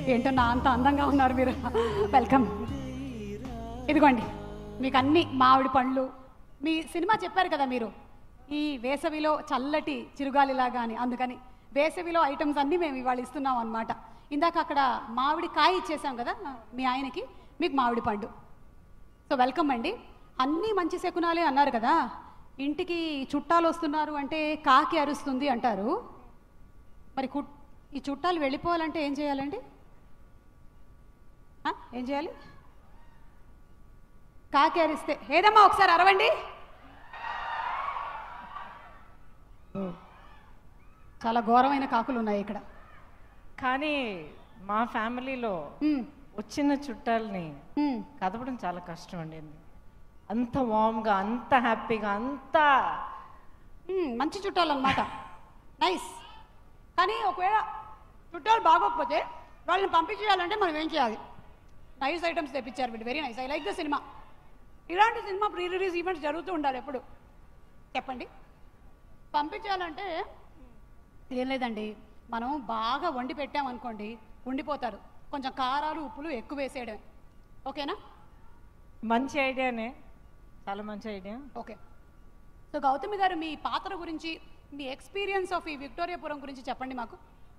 ఏంటో నా అంత అందంగా ఉన్నారు మీరు వెల్కమ్ ఇదిగోండి మీకు అన్ని మామిడి పండ్లు మీ సినిమా చెప్పారు కదా మీరు ఈ వేసవిలో చల్లటి చిరుగాలిలాగా అని అందుకని వేసవిలో ఐటమ్స్ అన్నీ మేము ఇవాళ ఇస్తున్నాం అనమాట ఇందాక అక్కడ మామిడి కాయ ఇచ్చేసాం కదా మీ ఆయనకి మీకు మామిడి పండు సో వెల్కమ్ అండి అన్నీ మంచి శకునాలే అన్నారు కదా ఇంటికి చుట్టాలు వస్తున్నారు అంటే కాకి అరుస్తుంది అంటారు మరి కుట్ ఈ చుట్టాలు వెళ్ళిపోవాలంటే ఏం చేయాలండి ఆ? ఏం చేయాలి కాకి అరిస్తే ఏదమ్మా ఒకసారి అరవండి ఓ. చాలా ఘోరమైన కాకులు ఉన్నాయి ఇక్కడ కానీ మా ఫ్యామిలీలో ఉమ్, వచ్చిన చుట్టాలని ఉమ్. కదపడం చాలా కష్టం అండి అంత వామ్గా అంత హ్యాపీగా అంత మ్మ్, మంచి చుట్టాలు అనమాట నైస్ కానీ ఒకవేళ చుట్టాలు బాగోకపోతే వాళ్ళని పంపించేయాలంటే మనం ఏం చేయాలి నైస్ ఐటమ్స్ తెప్పించారు వీడు very nice I like the cinema ఇలాంటి సినిమా ప్రీ రిలీజ్ ఈవెంట్స్ జరుగుతూ ఉండాలి ఎప్పుడు చెప్పండి పంపించాలంటే ఏం లేదండి మనం బాగా వండి పెట్టామనుకోండి ఉండిపోతారు కొంచెం కారాలు ఉప్పులు ఎక్కువ వేసేయడమే ఓకేనా మంచి ఐడియానే చాలా మంచి ఐడియా ఓకే సో గౌతమి గారు మీ పాత్ర గురించి మీ ఎక్స్పీరియన్స్ ఆఫ్ ఈ విక్టోరియాపురం గురించి చెప్పండి మాకు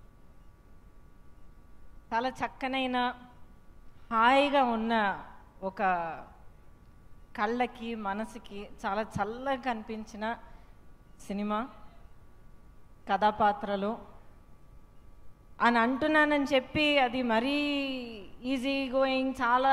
చాలా చక్కనైన హాయిగా ఉన్న ఒక కళ్ళకి మనసుకి చాలా చల్లగా కనిపించిన సినిమా కథాపాత్రలు అని అంటున్నానని చెప్పి అది మరీ ఈజీ గోయింగ్ చాలా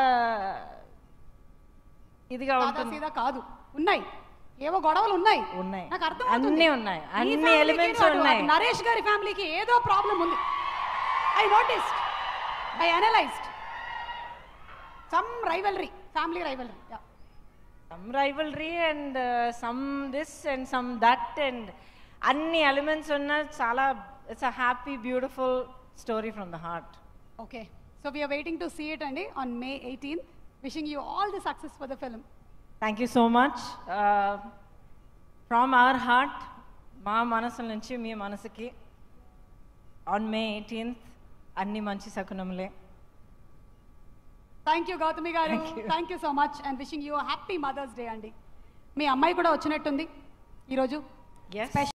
ఇదిగా సాదా ఉంటుంది సీదా కాదు ఉన్నాయి ఏవో గొడవలు ఉన్నాయి ఉన్నాయి. నాకు అర్థం అన్నీ ఉన్నాయి. అన్ని elements ఉన్నాయి. నరేష్ గారి ఫ్యామిలీకి ఏదో ప్రాబ్లం ఉంది I notice I analysed some rivalry family rivalry some rivalry and some this and some that and అన్ని ఎలిమెంట్స్ ఉన్న చాలా it's a happy beautiful story from the heart okay so we are waiting to see it అండి on May eighteenth wishing you all the success for the film thank you so much from our heart మా మనసుల నుంచి మీ మనసుకి on May eighteenth అన్ని మంచి శకునములే thank you Gautami గారు thank you so much and wishing you happy mother's day అండి మీ అమ్మాయి కూడా వచ్చినట్టుంది ఈరోజు ఎస్